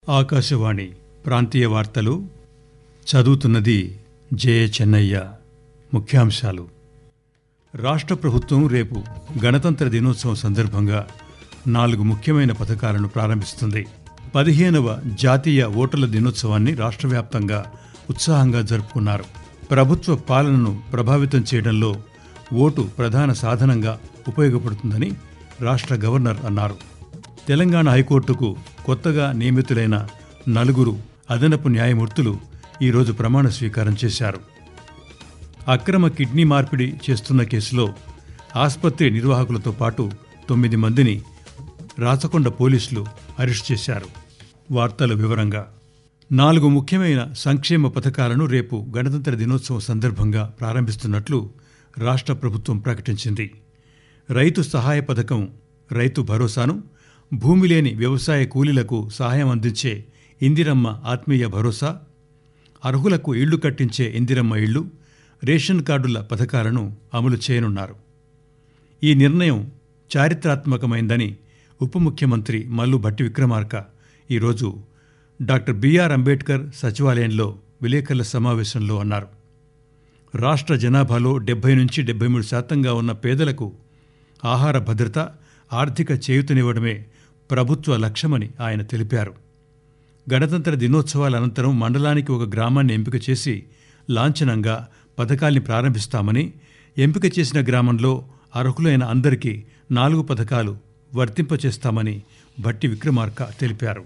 ఆకాశవాణి ప్రాంతీయ వార్తలు చదువుతున్నది జయ చెన్నయ్య ముఖ్యాంశాలు రాష్ట్ర ప్రభుత్వం రేపు గణతంత్ర దినోత్సవం సందర్భంగా నాలుగు ముఖ్యమైన పథకాలను ప్రారంభిస్తుంది పదిహేనవ జాతీయ ఓటర్ల దినోత్సవాన్ని రాష్ట్ర వ్యాప్తంగా ఉత్సాహంగా జరుపుకున్నారు ప్రభుత్వ పాలనను ప్రభావితం చేయడంలో ఓటు ప్రధాన సాధనంగా ఉపయోగపడుతుందని రాష్ట్ర గవర్నర్ అన్నారు తెలంగాణ హైకోర్టుకు కొత్తగా నియమితులైన నలుగురు అదనపు న్యాయమూర్తులు ఈరోజు ప్రమాణ స్వీకారం చేశారు అక్రమ కిడ్నీ మార్పిడి చేస్తున్న కేసులో ఆసుపత్రి నిర్వాహకులతో పాటు తొమ్మిది మందిని రాచకొండ పోలీసులు అరెస్ట్ చేశారు వార్తల వివరంగా నాలుగు ముఖ్యమైన సంక్షేమ పథకాలను రేపు గణతంత్ర దినోత్సవం సందర్భంగా ప్రారంభిస్తున్నట్లు రాష్ట్ర ప్రభుత్వం ప్రకటించింది రైతు సహాయ పథకం రైతు భరోసాను భూమి లేని వ్యవసాయ కూలీలకు సహాయం అందించే ఇందిరమ్మ ఆత్మీయ భరోసా అర్హులకు ఇళ్లు కట్టించే ఇందిరమ్మ ఇళ్లు రేషన్ కార్డుల పథకాలను అమలు చేయనున్నారు ఈ నిర్ణయం చారిత్రాత్మకమైందని ఉప ముఖ్యమంత్రి మల్లు భట్టి విక్రమార్క ఈరోజు డాక్టర్ బిఆర్ అంబేద్కర్ సచివాలయంలో విలేకరుల సమావేశంలో అన్నారు రాష్ట్ర జనాభాలో డెబ్బై నుంచి డెబ్బై మూడు శాతంగా ఉన్న పేదలకు ఆహార భద్రత ఆర్థిక చేయూతనివ్వడమే ప్రభుత్వ లక్ష్యమని ఆయన తెలిపారు గణతంత్ర దినోత్సవాల అనంతరం మండలానికి ఒక గ్రామాన్ని ఎంపిక చేసి లాంఛనంగా పథకాల్ని ప్రారంభిస్తామని ఎంపిక చేసిన గ్రామంలో అర్హులైన అందరికీ నాలుగు పథకాలు వర్తింపచేస్తామని భట్టి విక్రమార్క తెలిపారు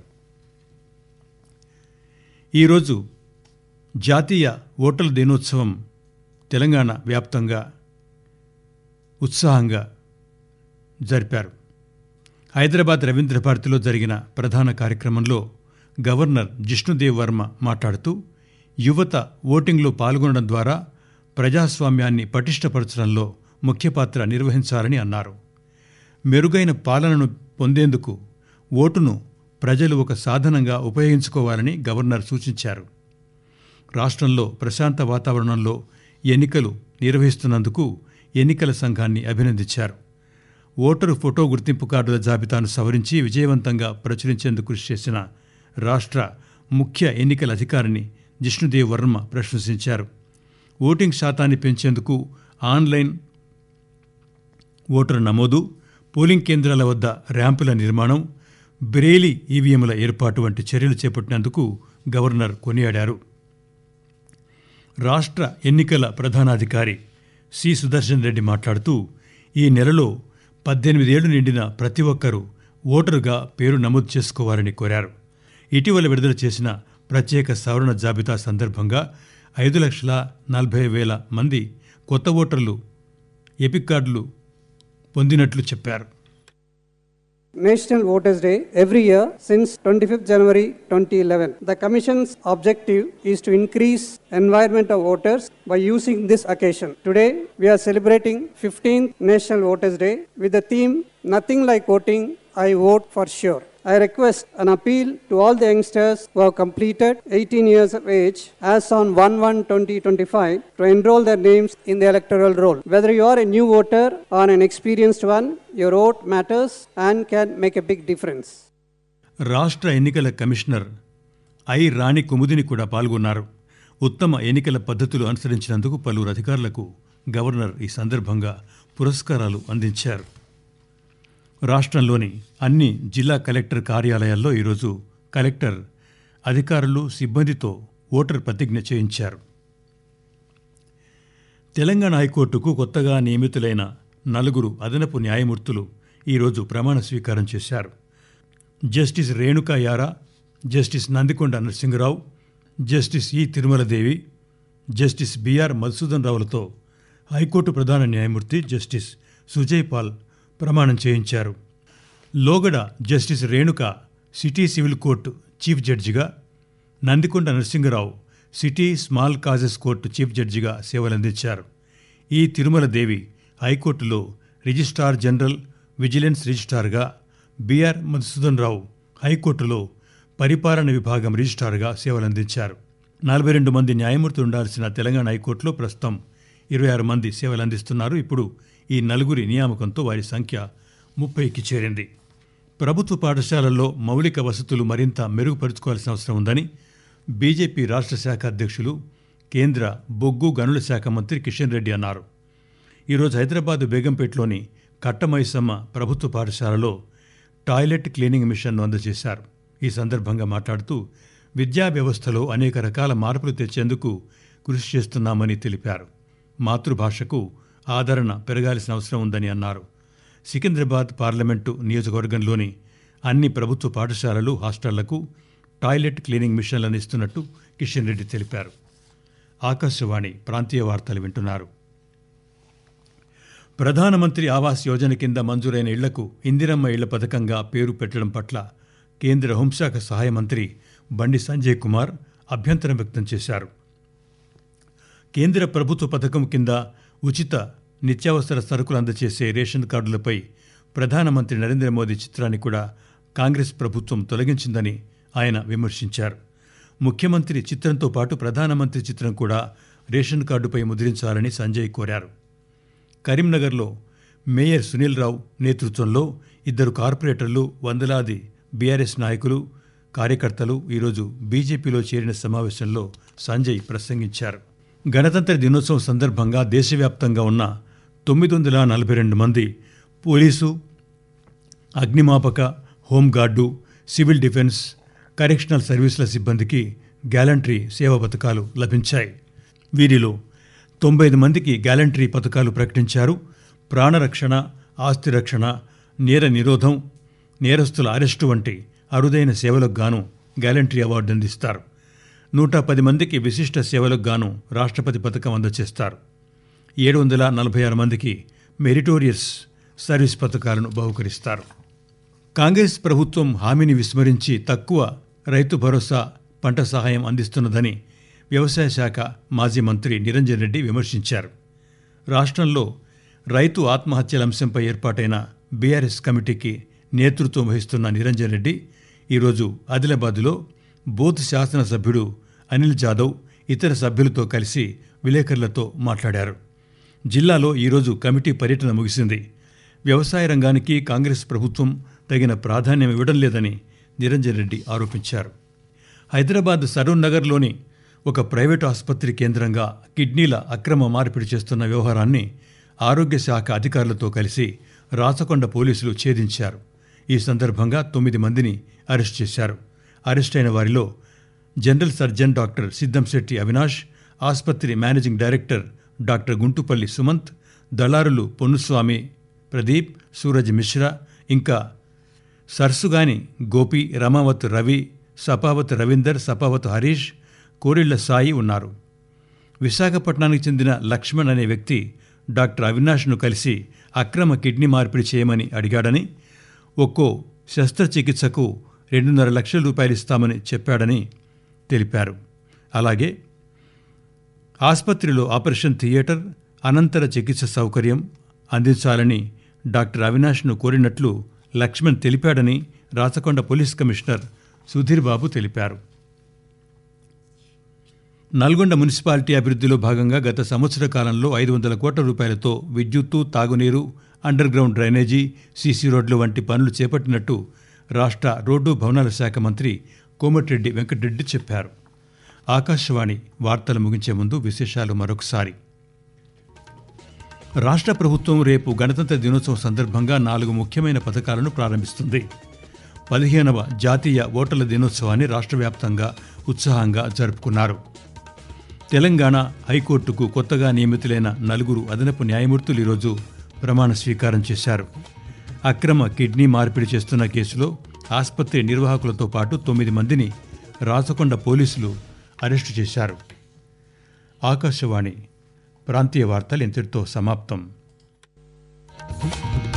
ఈరోజు జాతీయ ఓటర్ల దినోత్సవం తెలంగాణ వ్యాప్తంగా ఉత్సాహంగా జరిపారు హైదరాబాద్ రవీంద్ర భారతిలో జరిగిన ప్రధాన కార్యక్రమంలో గవర్నర్ జిష్ణుదేవ్ వర్మ మాట్లాడుతూ యువత ఓటింగ్లో పాల్గొనడం ద్వారా ప్రజాస్వామ్యాన్ని పటిష్టపరచడంలో ముఖ్య పాత్ర నిర్వహించాలని అన్నారు మెరుగైన పాలనను పొందేందుకు ఓటును ప్రజలు ఒక సాధనంగా ఉపయోగించుకోవాలని గవర్నర్ సూచించారు రాష్ట్రంలో ప్రశాంత వాతావరణంలో ఎన్నికలు నిర్వహిస్తున్నందుకు ఎన్నికల సంఘాన్ని అభినందించారు ఓటరు ఫోటో గుర్తింపు కార్డుల జాబితాను సవరించి విజయవంతంగా ప్రచురించేందుకు కృషి చేసిన రాష్ట్ర ముఖ్య ఎన్నికల అధికారిని జిష్ణుదేవ్ వర్మ ప్రశంసించారు ఓటింగ్ శాతాన్ని పెంచేందుకు ఆన్లైన్ ఓటరు నమోదు పోలింగ్ కేంద్రాల వద్ద ర్యాంపుల నిర్మాణం బ్రెయిలీ ఈవీఎంల ఏర్పాటు వంటి చర్యలు చేపట్టినందుకు గవర్నర్ కొనియాడారు రాష్ట్ర ఎన్నికల ప్రధానాధికారి సి సుదర్శన్ రెడ్డి మాట్లాడుతూ ఈ నెలలో పద్దెనిమిదేళ్లు నిండిన ప్రతి ఒక్కరూ ఓటరుగా పేరు నమోదు చేసుకోవాలని కోరారు ఇటీవల విడుదల చేసిన ప్రత్యేక సవరణ జాబితా సందర్భంగా ఐదు లక్షల నలభై వేల మంది కొత్త ఓటర్లు ఎపిక్ కార్డులు పొందినట్లు చెప్పారు National Voters Day every year since 25th January 2011. The Commission's objective is to increase environment of voters by using this occasion. Today, we are celebrating 15th National Voters Day with the theme Nothing like voting, I vote for sure. I request an appeal to all the youngsters who have completed 18 years of age as on 1-1-2025 to enroll their names in the electoral roll. Whether you are a new voter or an experienced one, your vote matters and can make a big difference. రాష్ట్ర ఎన్నికల commissioner I రాణి కుముదిని కూడా పాల్గొన్నారు ఉత్తమ ఎన్నికల పద్ధతులు అనుసరించినందుకు పలువురు అధికారులకు governor ఈ సందర్భంగా పురస్కారాలు అందించారు రాష్ట్రంలోని అన్ని జిల్లా కలెక్టర్ కార్యాలయాల్లో ఈరోజు కలెక్టర్ అధికారులు సిబ్బందితో ఓటర్ ప్రతిజ్ఞ చేయించారు తెలంగాణ హైకోర్టుకు కొత్తగా నియమితులైన నలుగురు అదనపు న్యాయమూర్తులు ఈరోజు ప్రమాణ స్వీకారం చేశారు జస్టిస్ రేణుకా యారా justice Nandikonda Narasimha Rao justice E Tirumaladevi justice B R Madhusudan రావులతో హైకోర్టు ప్రధాన న్యాయమూర్తి జస్టిస్ సుజయ్ పాల్ ప్రమాణం చేయించారు లోగడ justice Renuka city civil court chief జడ్జిగా Nandikonda Narasimha Rao city small causes court chief జడ్జిగా సేవలందించారు ఈ తిరుమల దేవి హైకోర్టులో రిజిస్ట్రార్ జనరల్ విజిలెన్స్ రిజిస్ట్రార్గా బిఆర్ మధుసూదన్ రావు హైకోర్టులో పరిపాలన విభాగం రిజిస్ట్రార్గా సేవలందించారు నలభై రెండు మంది న్యాయమూర్తులు ఉండాల్సిన తెలంగాణ హైకోర్టులో ప్రస్తుతం ఇరవై ఆరు మంది సేవలందిస్తున్నారు ఇప్పుడు ఈ నలుగురి నియామకంతో వారి సంఖ్య ముప్పైకి చేరింది ప్రభుత్వ పాఠశాలల్లో మౌలిక వసతులు మరింత మెరుగుపరుచుకోవాల్సిన అవసరం ఉందని బీజేపీ రాష్ట్ర శాఖ అధ్యక్షులు కేంద్ర బొగ్గు గనుల శాఖ మంత్రి కిషన్ రెడ్డి అన్నారు ఈరోజు హైదరాబాద్ బేగంపేటలోని కట్టమైసమ్మ ప్రభుత్వ పాఠశాలలో టాయిలెట్ క్లీనింగ్ మిషన్ను అందజేశారు ఈ సందర్భంగా మాట్లాడుతూ విద్యా వ్యవస్థలో అనేక రకాల మార్పులు తెచ్చేందుకు కృషి చేస్తున్నామని తెలిపారు మాతృభాషకు ఆదరణ పెరగాల్సిన అవసరం ఉందని అన్నారు సికింద్రాబాద్ పార్లమెంటు నియోజకవర్గంలోని అన్ని ప్రభుత్వ పాఠశాలలు హాస్టళ్లకు టాయిలెట్ క్లీనింగ్ మిషన్లను ఇస్తున్నట్టు కిషన్ రెడ్డి తెలిపారు ఆకాశవాణి ప్రాంతీయ వార్తలు వింటున్నారు ప్రధానమంత్రి ఆవాస్ యోజన కింద మంజూరైన ఇళ్లకు ఇందిరమ్మ ఇళ్ల పథకంగా పేరు పెట్టడం పట్ల కేంద్ర హోంశాఖ సహాయ మంత్రి బండి సంజయ్ కుమార్ అభ్యంతరం వ్యక్తం చేశారు కేంద్ర ప్రభుత్వ పథకం కింద ఉచిత నిత్యావసర సరుకులు అందజేసే రేషన్ కార్డులపై ప్రధానమంత్రి నరేంద్ర మోదీ చిత్రాన్ని కూడా కాంగ్రెస్ ప్రభుత్వం తొలగించిందని ఆయన విమర్శించారు ముఖ్యమంత్రి చిత్రంతో పాటు ప్రధానమంత్రి చిత్రం కూడా రేషన్ కార్డుపై ముద్రించాలని సంజయ్ కోరారు కరీంనగర్లో మేయర్ సునీల్ రావు నేతృత్వంలో ఇద్దరు కార్పొరేటర్లు వందలాది బీఆర్ఎస్ నాయకులు కార్యకర్తలు ఈరోజు బీజేపీలో చేరిన సమావేశంలో సంజయ్ ప్రసంగించారు గణతంత్ర దినోత్సవం సందర్భంగా దేశవ్యాప్తంగా ఉన్న తొమ్మిది వందల నలభై రెండు మంది పోలీసు అగ్నిమాపక హోంగార్డు సివిల్ డిఫెన్స్ కరెక్షనల్ సర్వీసుల సిబ్బందికి గ్యాలంటరీ సేవా పథకాలు లభించాయి వీరిలో తొంభై ఐదు మందికి గ్యాలంటరీ పథకాలు ప్రకటించారు ప్రాణరక్షణ ఆస్తి రక్షణ నేర నిరోధం నేరస్తుల అరెస్టు వంటి అరుదైన సేవలకు గాను గ్యాలంటరీ అవార్డు అందిస్తారు నూట పది మందికి విశిష్ట సేవలకు గాను రాష్ట్రపతి పథకం అందజేస్తారు ఏడు వందల నలభై ఆరు మందికి మెరిటోరియస్ సర్వీస్ పథకాలను బహుకరిస్తారు కాంగ్రెస్ ప్రభుత్వం హామీని విస్మరించి తక్కువ రైతు భరోసా పంట సహాయం అందిస్తున్నదని వ్యవసాయ శాఖ మాజీ మంత్రి నిరంజన్ రెడ్డి విమర్శించారు రాష్ట్రంలో రైతు ఆత్మహత్యల అంశంపై ఏర్పాటైన బీఆర్ఎస్ కమిటీకి నేతృత్వం వహిస్తున్న నిరంజన్ రెడ్డి ఈరోజు ఆదిలాబాద్లో బూత్ శాసనసభ్యుడు అనిల్ జాదవ్ ఇతర సభ్యులతో కలిసి విలేకరులతో మాట్లాడారు జిల్లాలో ఈరోజు కమిటీ పర్యటన ముగిసింది వ్యవసాయ రంగానికి కాంగ్రెస్ ప్రభుత్వం తగిన ప్రాధాన్యం ఇవ్వడం లేదని నిరంజన్ రెడ్డి ఆరోపించారు హైదరాబాద్ సరూర్ నగర్లోని ఒక ప్రైవేటు ఆసుపత్రి కేంద్రంగా కిడ్నీల అక్రమ మార్పిడి చేస్తున్న వ్యవహారాన్ని ఆరోగ్య శాఖ అధికారులతో కలిసి రాచకొండ పోలీసులు ఛేదించారు ఈ సందర్భంగా తొమ్మిది మందిని అరెస్ట్ చేశారు అరెస్ట్ అయిన వారిలో general surgeon doctor Siddamsetty Avinash ఆసుపత్రి managing director doctor Guntupalli Sumanth దళారులు పొన్నుస్వామి ప్రదీప్ సూరజ్ మిశ్రా ఇంకా సర్సుగాని గోపి రమావత్ రవి సపావత్ రవీందర్ సపావత్ హరీష్ కోరిళ్ల సాయి ఉన్నారు విశాఖపట్నానికి చెందిన లక్ష్మణ్ అనే వ్యక్తి డాక్టర్ అవినాష్ను కలిసి అక్రమ కిడ్నీ మార్పిడి చేయమని అడిగాడని ఒక్కో శస్త్రచికిత్సకు రెండున్నర లక్షల రూపాయలు ఇస్తామని చెప్పాడని తెలిపారు అలాగే ఆసుపత్రిలో ఆపరేషన్ థియేటర్ అనంతర చికిత్స సౌకర్యం అందించాలని డాక్టర్ అవినాష్ను కోరినట్లు లక్ష్మణ్ తెలిపాడని రాచకొండ పోలీస్ కమిషనర్ సుధీర్ బాబు తెలిపారు నల్గొండ మున్సిపాలిటీ అభివృద్ధిలో భాగంగా గత సంవత్సర కాలంలో ఐదు వందల కోట్ల రూపాయలతో విద్యుత్తు తాగునీరు అండర్ గ్రౌండ్ డ్రైనేజీ సీసీ రోడ్లు వంటి పనులు చేపట్టినట్టు రాష్ట్ర రోడ్డు భవనాల శాఖ మంత్రి కోమటిరెడ్డి వెంకటరెడ్డి చెప్పారు ఆకాశవాణి వార్తలు ముగించే ముందు విశేషాలు మరొకసారి రాష్ట్ర ప్రభుత్వం రేపు గణతంత్ర దినోత్సవం సందర్భంగా నాలుగు ముఖ్యమైన పథకాలను ప్రారంభిస్తుంది పదిహేనవ జాతీయ ఓటర్ల దినోత్సవాన్ని రాష్ట్ర వ్యాప్తంగా ఉత్సాహంగా జరుపుకున్నారు తెలంగాణ హైకోర్టుకు కొత్తగా నియమితులైన నలుగురు అదనపు న్యాయమూర్తులు ఈరోజు ప్రమాణ స్వీకారం చేశారు అక్రమ కిడ్నీ మార్పిడి చేస్తున్న కేసులో ఆసుపత్రి నిర్వాహకులతో పాటు తొమ్మిది మందిని రాచకొండ పోలీసులు అరెస్టు చేశారు ఆకాశవాణి ప్రాంతీయ వార్తలు ఇంతటితో సమాప్తం